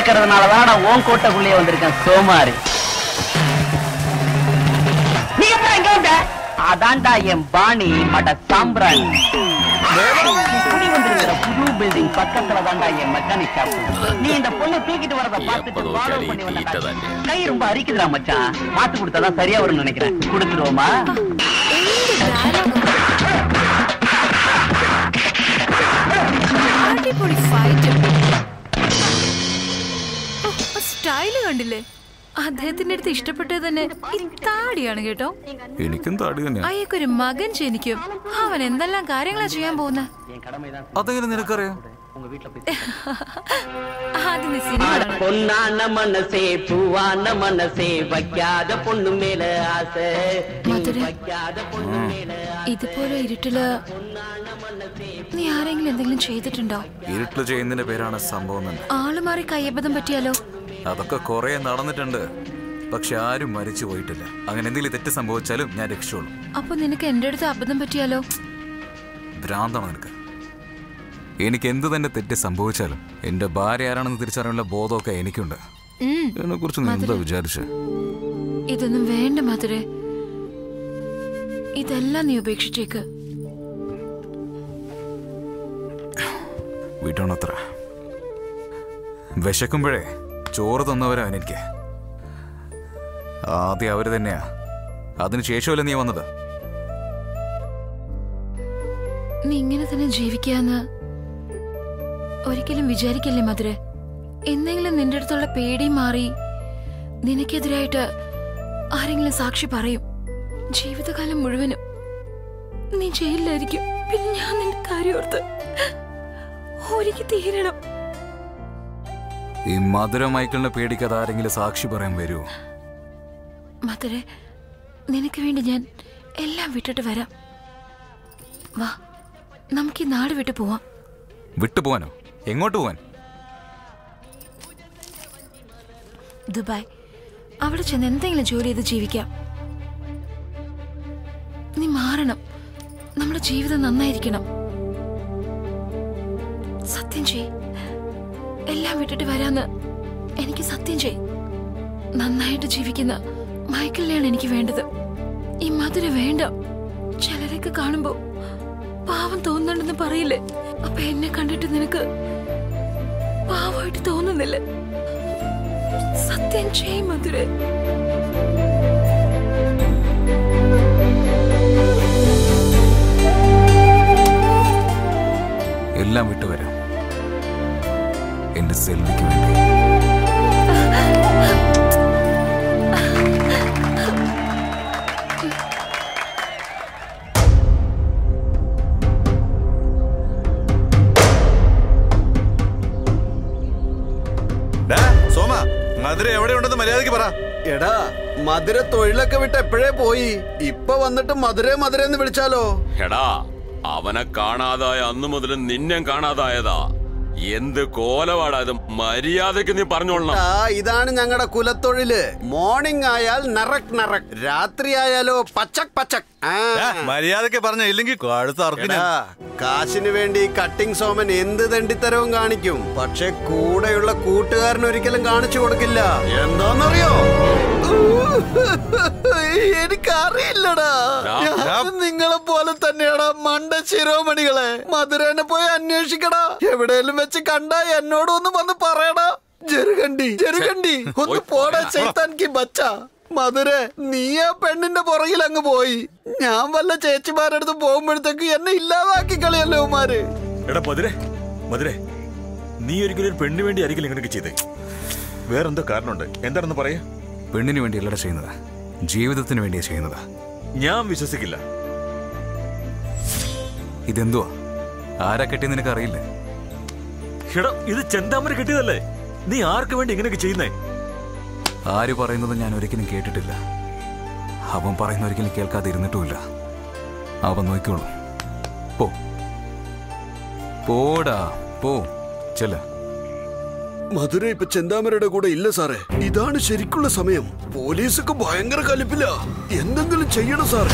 இருக்கிறதுனாலதான் நான் உன் கோட்டைக்குள்ளேயே வந்திருக்கேன் சோமாரி நீ எப்ப இங்க வந்த அதான்டா என் பாணி மட சாம்பிராணி குடி வந்திருக்கிற புது பில்டிங் பக்கத்துல தான்டா என் மெக்கானிக் ஷாப் நீ இந்த பொண்ணு தூக்கிட்டு வரத பார்த்துட்டு எப்படோ ஃபாலோ சரி, பண்ணி வந்தா தீட்டதாண்டி. கை ரொம்ப அரிக்குதுடா மச்சான் மாத்து கொடுத்தாதான் சரியா வரும்னு நினைக்கிறேன் கொடுத்துருவோமா അടിപൊളി ഫൈറ്റ് സ്റ്റൈല് കണ്ടില്ലേ അദ്ദേഹത്തിന്റെ അടുത്ത് ഇഷ്ടപ്പെട്ടത് തന്നെ ഈ താടിയാണ് കേട്ടോ എനിക്കും താടി തന്നെയാ അയ്യക്കൊരു മകൻ ജനിക്കും അവൻ എന്തെല്ലാം കാര്യങ്ങളാ ചെയ്യാൻ പോകുന്നത് என் கடமைதான் അതെങ്ങനെ നിനക്കറിയാം உங்க வீட்டுல போய் ആദ്യം നീ സിനിമ ஆட കാണണം. பொன்னான மனசே பூவான மனசே வைக்காத பொண்ணு மேல ஆசை நீ മധുര வைக்காத பொண்ணு மேல ഇതുപോലെ ഇരുട്ടില് നീ ആരെങ്കിലും എന്തെങ്കിലും ചെയ്തിട്ടുണ്ടോ ഇരുട്ടിൽ ചെയ്യുന്നതിന്റെ പേരാണ് സംഭവം തന്നെ ആള് മാറി കയ്യബദ്ധം പറ്റിയാലോ അതൊക്കെ കുറെ നടന്നിട്ടുണ്ട് പക്ഷെ ആരും മരിച്ചു പോയിട്ടില്ല അങ്ങനെ എന്തെങ്കിലും തെറ്റ് സംഭവിച്ചാലും ഞാൻ രക്ഷയുള്ളൂ അപ്പൊ നിനക്ക് എന്റെ അടുത്ത് അബദ്ധം പറ്റിയാലോ ഭ്രാന്താണ് നിനക്ക് എനിക്ക് എന്ത് തന്നെ തെറ്റ് സംഭവിച്ചാലും എന്റെ ഭാര്യ ആരാണെന്ന് തിരിച്ചറിയാനുള്ള ബോധമൊക്കെ എനിക്കുണ്ട് ഉം. ഇതിനെ കുറിച്ച് നീ എന്താ വിചാരിച്ചേ ഇതൊന്നും വേണ്ട മധുരെ ഇതെല്ലാം നീ ഉപേക്ഷിച്ചേക്ക് വീട്ടാണത്ര വിശക്കുമ്പോഴേ ചോറ് തന്നവരാണ് എനിക്ക് ആദ്യം അവര് തന്നെയാ അതിന് ശേഷമല്ലേ നീ വന്നത് നീ ഇങ്ങനെ തന്നെ ജീവിക്കാന്ന് ഒരിക്കലും വിചാരിക്കല്ലേ മധുരെ എന്തെങ്കിലും നിന്റെ അടുത്തുള്ള പേടി മാറി നിനക്കെതിരായിട്ട് ആരെങ്കിലും സാക്ഷി പറയും ജീവിതകാലം മുഴുവനും നീ ജയിലിലായിരിക്കും പിന്നെ ഞാൻ നിന്റെ കാര്യം ഓർത്ത് എനിക്ക് തീരണം ഈ മധുര മൈക്കിളിനെ പേടിക്കാതെ ആരെങ്കിലും സാക്ഷി പറയാൻ വരുമോ മധുരെ നിനക്ക് വേണ്ടി ഞാൻ എല്ലാം വിട്ടിട്ട് വരാം വാ നമുക്ക് ഈ നാട് വിട്ടു പോവാം വിട്ടു പോവാനോ എങ്ങോട്ട് പോവാൻ ദുബായ് അവിടെ ചെന്ന് എന്തെങ്കിലും ജോലി ചെയ്ത് ജീവിക്കാം നീ മാറണം നമ്മുടെ ജീവിതം നന്നായിരിക്കണം സത്യം ചെയ് എല്ലാം വിട്ടിട്ട് വരാന്ന് എനിക്ക് സത്യം ചെയ് നന്നായിട്ട് ജീവിക്കുന്ന മൈക്കിളിനെയാണ് എനിക്ക് വേണ്ടത് ഈ മധുര വേണ്ട ചിലരൊക്കെ കാണുമ്പോ പാവം തോന്നുന്നുണ്ടെന്ന് പറയില്ലേ അപ്പൊ എന്നെ കണ്ടിട്ട് നിനക്ക് പാവമായിട്ട് തോന്നുന്നില്ലേ സത്യം ചെയ് മധുര എല്ലാം വിട്ടുവരാം എന്റെ സെൽവിക്ക് വേണ്ടി ഡാ, സോമ മധുര എവിടെയുണ്ടെന്ന് മര്യാദക്ക് പറ എടാ മധുര തൊഴിലൊക്കെ വിട്ട് എപ്പോഴേ പോയി ഇപ്പൊ വന്നിട്ട് മധുര മധുര എന്ന് വിളിച്ചാലോ എടാ അവനെ കാണാതായ അന്നു മുതൽ നിന്നെ കാണാതായതാ എന്ത് കോലവാടാ ഇത് മര്യാദക്ക് നീ പറഞ്ഞോളണം ആ ഇതാണ് ഞങ്ങളുടെ കുലത്തൊഴില് മോർണിംഗ് ആയാൽ നറക് നറക് രാത്രി ആയാലോ പച്ചക് പച്ചക് ആ. ഡാ, മര്യാദക്ക് പറഞ്ഞ ഇല്ലെങ്കിൽ കഴുത്ത് അറക്കില്ല എടാ, കാശിന് വേണ്ടി കട്ടിംഗ് സോമൻ എന്ത് തെണ്ടിത്തരവും കാണിക്കും പക്ഷെ കൂടെയുള്ള കൂട്ടുകാരൻ ഒരിക്കലും കാണിച്ചു കൊടുക്കില്ല എന്താന്നറിയോ എനിക്കറിയില്ലടാ ഞാൻ നിങ്ങളെ പോലെ തന്നെയാടാ മണ്ട ശിരോമണികളെ മധുരനെ പോയി അന്വേഷിക്കടാ എവിടെയെങ്കിലും വെച്ച് കണ്ടാ എന്നോട് ഒന്ന് വന്ന് പറയടാ ജെറുകണ്ടി ജെറുകണ്ടി ഒന്ന് പോടാ ചെയ്താൻക്ക് ബച്ച മധുര നീ ആ പെണ്ണിന്റെ പുറകിൽ അങ്ങ് പോയി ഞാൻ വല്ല ചേച്ചിമാരടുത്ത് പോകുമ്പോഴത്തേക്ക് എന്നെ ഇല്ലാതാക്കി കളിയല്ലോ ഉമാര് എടാ മധുരെ മധുരെ നീ ഒരിക്കലും ഒരു പെണ്ണിന് വേണ്ടി ആയിരിക്കില്ല ഇങ്ങനെയൊക്കെ ചെയ്തേ വേറെന്തോ കാരണമുണ്ട് എന്താണെന്ന് പറയാ പെണ്ണിന് വേണ്ടി അല്ലട ചെയ്യുന്നത് ജീവിതത്തിന് വേണ്ടിയാ ചെയ്യുന്നത് ഞാൻ വിശ്വസിക്കില്ല ഇതെന്തുവാ ആരാ കെട്ടി നിനക്ക് അറിയില്ലേ എടാ ഇത് ചെന്താമര കെട്ടിയതല്ലേ നീ ആർക്ക് വേണ്ടി ഇങ്ങനെയൊക്കെ ചെയ്യുന്നേ ആര് പറയുന്നത് ഞാൻ ഒരിക്കലും കേട്ടിട്ടില്ല അവൻ പറയുന്ന ഒരിക്കലും കേൾക്കാതെ ഇരുന്നിട്ടുമില്ല അവൻ നോക്കിക്കോളൂ പോ പോടാ പോ ചെല്ല മധുര ഇപ്പൊ ചെന്താമരയുടെ കൂടെ ഇല്ല സാറേ ഇതാണ് ശരിക്കുള്ള സമയം പോലീസൊക്കെ ഭയങ്കര കലിപ്പില്ല എന്തെങ്കിലും ചെയ്യണം സാറേ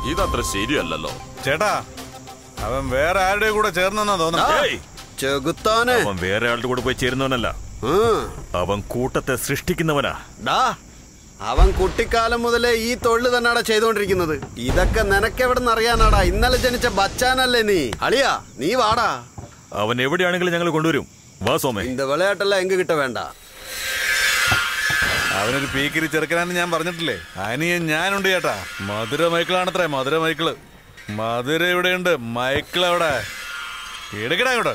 ഇതത്ര ശരിയല്ലല്ലോ ചേട്ടാ അവൻ വേറെ ആരുടെ കൂടെ ചേർന്നെന്നാ തോന്നുന്നു ഏയ്, ചെകുത്താനെ അവൻ വേറെ ആളുടെ കൂടെ പോയി ചേരുന്നവനല്ല ഉം. അവൻ കൂട്ടത്തെ സൃഷ്ടിക്കുന്നവനാ ഡാ അവൻ കുട്ടിക്കാലം മുതലേ ഈ തൊഴിൽ തന്നെയാടാ ചെയ്തോണ്ടിരിക്കുന്നത് ഇതൊക്കെ നിനക്കെവിടെ നിന്ന് അറിയാനാടാ ഇന്നലെ ജനിച്ച ബച്ചാനല്ലേ നീ അളിയാ നീ വാടാ അവൻ എവിടെയാണെങ്കിലും ഞങ്ങൾ കൊണ്ടുവരും വാ സോമേ இந்த விளையாட்டெல்லாம் எங்க கிட்ட வேண்டாம் അവനൊരു പീക്കിരി ചെറുക്കനാന്ന് ഞാൻ പറഞ്ഞിട്ടില്ലേ അനിയൻ ഞാനുണ്ട് ചേട്ടാ മധുര മൈക്കിളാണത്രേ മധുര മൈക്കിള് മധുര ഇവിടെയുണ്ട് മൈക്കിൾ അവിടെ എടുക്കടാ ഇവിടെ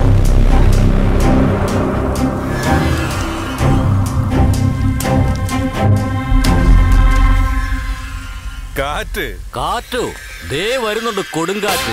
കാറ്റ് കാറ്റോ ദേ വരുന്നുണ്ട് കൊടുങ്കാറ്റ്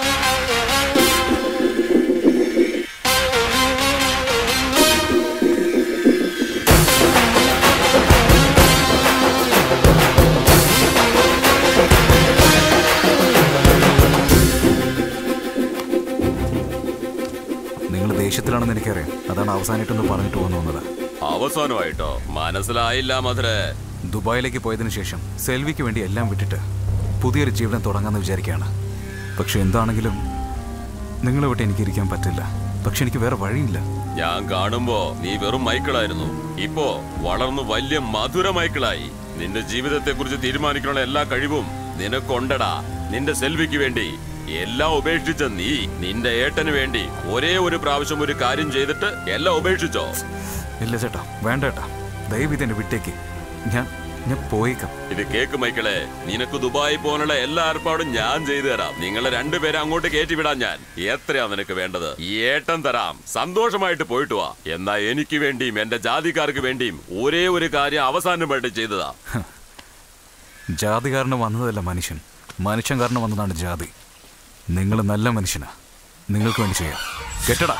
നിങ്ങൾ ദേഷ്യത്തിലാണെന്ന് എനിക്കറിയാം അതാണ് അവസാനമായിട്ടൊന്ന് പറഞ്ഞിട്ട് പോകുന്നു വന്നത് അവസാനമായിട്ടോ മനസ്സിലായില്ല മധുര ദുബായിലേക്ക് പോയതിനു ശേഷം സെൽവിക്ക് വേണ്ടി എല്ലാം വിട്ടിട്ട് പുതിയൊരു ജീവിതം തുടങ്ങാമെന്ന് വിചാരിക്കുകയാണ് പക്ഷെ എന്താണെങ്കിലും നിങ്ങളെ വിട്ട് എനിക്ക് ഇരിക്കാൻ പറ്റില്ല പക്ഷെ എനിക്ക് വേറെ വഴിയില്ല ഞാൻ കാണുമ്പോ നീ വെറും മൈക്കിളായിരുന്നു ഇപ്പോ വളർന്നു വലിയ മധുര മൈക്കിളായി നിന്റെ ജീവിതത്തെ കുറിച്ച് തീരുമാനിക്കാനുള്ള എല്ലാ കഴിവും നിനക്കൊണ്ടടാ നിന്റെ സെൽവിക്ക് വേണ്ടി എല്ലാം ഉപേക്ഷിച്ച നീ നിന്റെ ഏട്ടന് വേണ്ടി ഒരേ ഒരു പ്രാവശ്യം ഒരു കാര്യം ചെയ്തിട്ട് എല്ലാം ഉപേക്ഷിച്ചോ ഇല്ല ചേട്ടാ വേണ്ട ചേട്ടാ ദയവ് ഇതെന്നെ വിട്ടേക്ക് ഞാൻ ഞാൻ പോയേക്കാം ഇത് കേക്ക് മൈക്കിളെ നിനക്ക് ദുബായി പോകാനുള്ള എല്ലാ ഏർപ്പാടും ഞാൻ ചെയ്തു തരാം നിങ്ങളെ രണ്ടുപേരെ അങ്ങോട്ട് കയറ്റിവിടാൻ ഞാൻ എത്രയാ നിനക്ക് വേണ്ടത് ഈ ഏട്ടൻ തരാം സന്തോഷമായിട്ട് പോയിട്ട് വാ എന്നാ എനിക്ക് വേണ്ടിയും എന്റെ ജാതിക്കാർക്ക് വേണ്ടിയും ഒരേ ഒരു കാര്യം അവസാനമായിട്ട് ചെയ്തതാ ജാതി കാരണം വന്നതല്ല മനുഷ്യൻ മനുഷ്യൻ കാരണം വന്നതാണ് ജാതി നിങ്ങൾ നല്ല മനുഷ്യനാ നിങ്ങൾക്ക് വേണ്ടി ചെയ്യാം കെട്ടടാ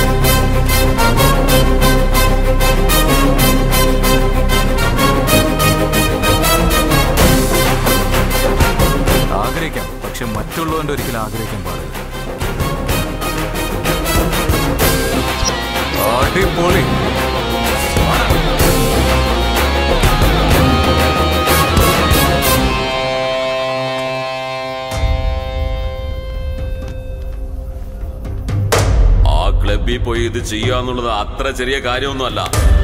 ആഗ്രഹിക്കാം പക്ഷെ മറ്റുള്ളവന്റെ ഒരിക്കലും ആഗ്രഹിക്കാൻ പാടില്ല അടിപൊളി ആ ക്ലബിൽ പോയി ഇത് ചെയ്യാന്നുള്ളത് അത്ര ചെറിയ കാര്യമൊന്നുമല്ല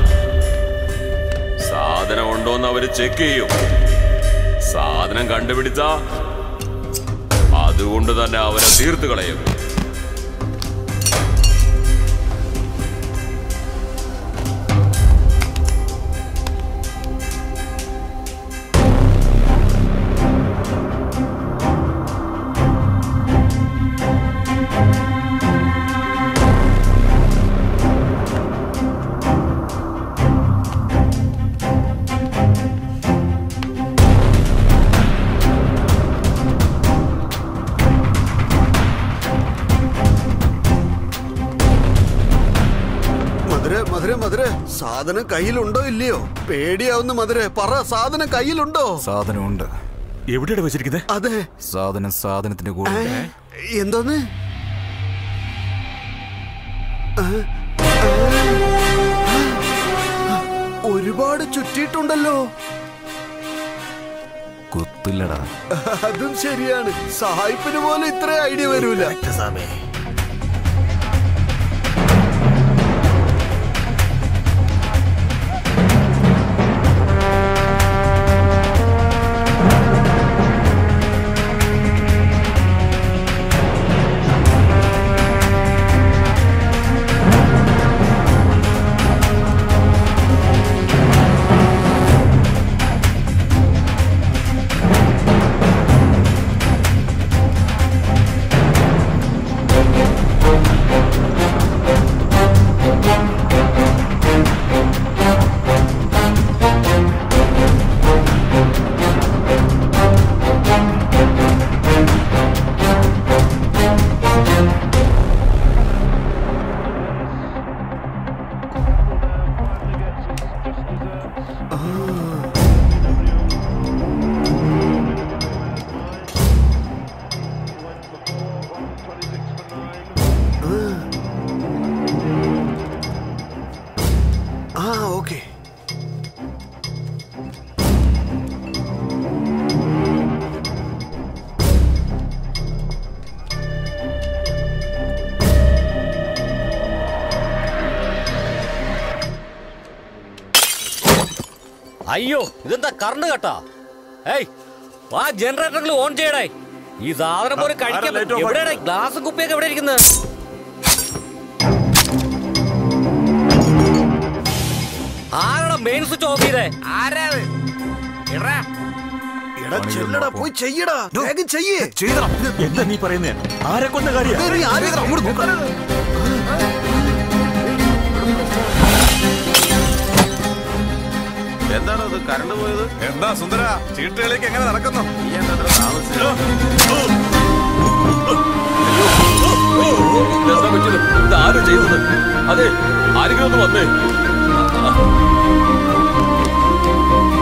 സാധനം ഉണ്ടോന്ന് അവര് ചെക്ക് ചെയ്യും സാധനം കണ്ടുപിടിച്ച അതുകൊണ്ട് തന്നെ അവരെ തീർത്തു കളയും മധുര മധുര മധുര സാധനം കയ്യിലുണ്ടോ ഇല്ലയോ പേടിയാവുന്ന മധുര പറ സാധനം കയ്യിലുണ്ടോ സാധനമുണ്ട് എവിടെയാണ് വെച്ചിരിക്കുന്നത് അതെ സാധനം സാധനത്തിന്റെ കൂടെ ഏ? എന്തോന്ന് ആ? ആ? ഒരുപാട് ചുറ്റിയിട്ടുണ്ടല്ലോ കുത്തില്ലടാ അതും ശരിയാണ് സായിപ്പിന് പോലും ഇത്ര ഐഡിയ വരൂല അയ്യോ ഇതെന്താ കറണ്ട് കട്ടാ ഏയ് ആ ജനറേറ്ററിൽ ഓൺ ചെയ്യടേ ഈ സാധനം പോലെ കഴിക്കാൻ light off എവിടെയാണ് ഗ്ലാസ് കുപ്പിയൊക്കെ എവിടെ ഇരിക്കുന്നത് ആരാടാ മെയിൻ സ്വിച്ച് ഓഫ് ചെയ്തേ എടാ ചെല്ലടാ പോയി ചെയ്യടാ വേഗം ചെയ്യേ ചെയ്തടാ എന്താ നീ പറയുന്നേ ആരെ കൊന്ന കാര്യം നീ ആരെയും അങ്ങോട്ട് നോക്കണം എന്താണ് അത് കറണ്ട് പോയത് എന്താ സുന്ദര ചീട്ടുകളിലേക്ക് എങ്ങനെ നടക്കുന്നു നീ എന്താ താമസിച്ചത് എന്താ പറ്റിയത് ഇത് ആരും ചെയ്തത് അതെ ആരെങ്കിലും ഒന്ന് വന്നേ